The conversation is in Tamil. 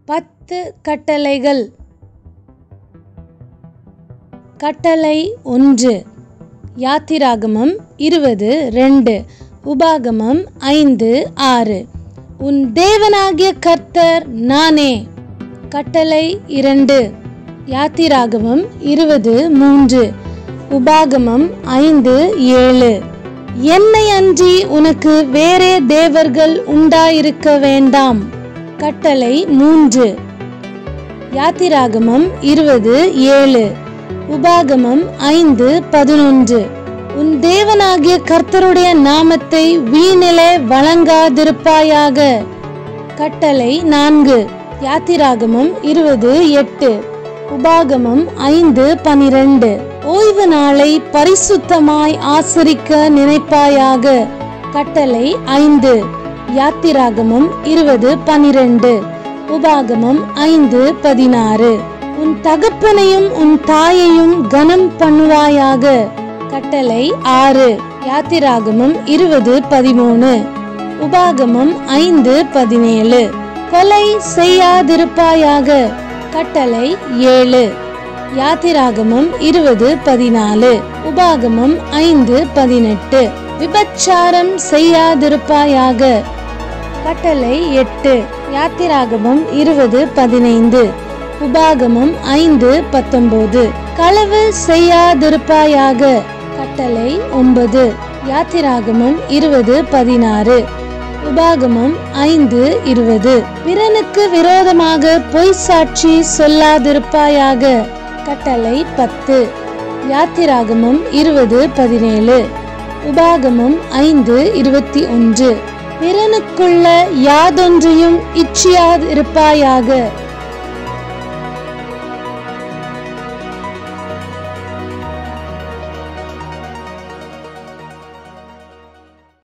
பத்து கட்டளைகள் கட்டளை ஒன்று யாத்திராகமம் இருபது ரெண்டு உபாகமம் ஐந்து ஆறு உன் தேவனாகிய கர்த்தர் நானே கட்டளை இரண்டு யாத்திராகமம் இருபது மூன்று உபாகமம் ஐந்து ஏழு என்னை அன்றி உனக்கு வேறே தேவர்கள் உண்டாயிருக்க வேண்டாம் கட்டளை மூன்று யாத்திராகமம் இருபது ஏழு உபாகமம் ஐந்து பதினொன்று உன் தேவனாகிய கர்த்தருடைய நாமத்தை வீணிலே வழங்காதிருப்பாயாக கட்டளை நான்கு யாத்திராகமம் இருபது எட்டு உபாகமம் ஐந்து பனிரெண்டு ஓய்வு நாளை பரிசுத்தமாய் ஆசரிக்க நினைப்பாயாக கட்டளை ஐந்து யாத்திராகமம் இருபது பனிரெண்டு உபாகமம் ஐந்து பதினாறு உன் தகப்பனையும் உன் தாயையும் கனம் பண்ணுவாயாக கட்டளை ஆறு யாத்திராகமம் இருபது பதிமூணு உபாகமம் ஐந்து பதினேழு கொலை செய்யாதிருப்பாயாக கட்டளை ஏழு யாத்திராகமம் இருபது பதினாலு உபாகமம் ஐந்து பதினெட்டு விபச்சாரம் செய்யாதிருப்பாயாக கட்டளை எட்டு யாத்திராகமம் இருபது பதினைந்து உபாகமம் ஐந்து பத்தொன்பது களவு செய்யாதிருப்பாயாக கட்டளை ஒன்பது யாத்திராகமம் இருபது பதினாறு உபாகமம் ஐந்து இருபது பிறனுக்கு விரோதமாக பொய் சாட்சி சொல்லாதிருப்பாயாக கட்டளை பத்து யாத்திராகமம் இருபது பதினேழு உபாகமம் ஐந்து இருபத்தி ஒன்று பிறனுக்குள்ள யாதொன்றையும் இச்சியாதிருப்பாயாக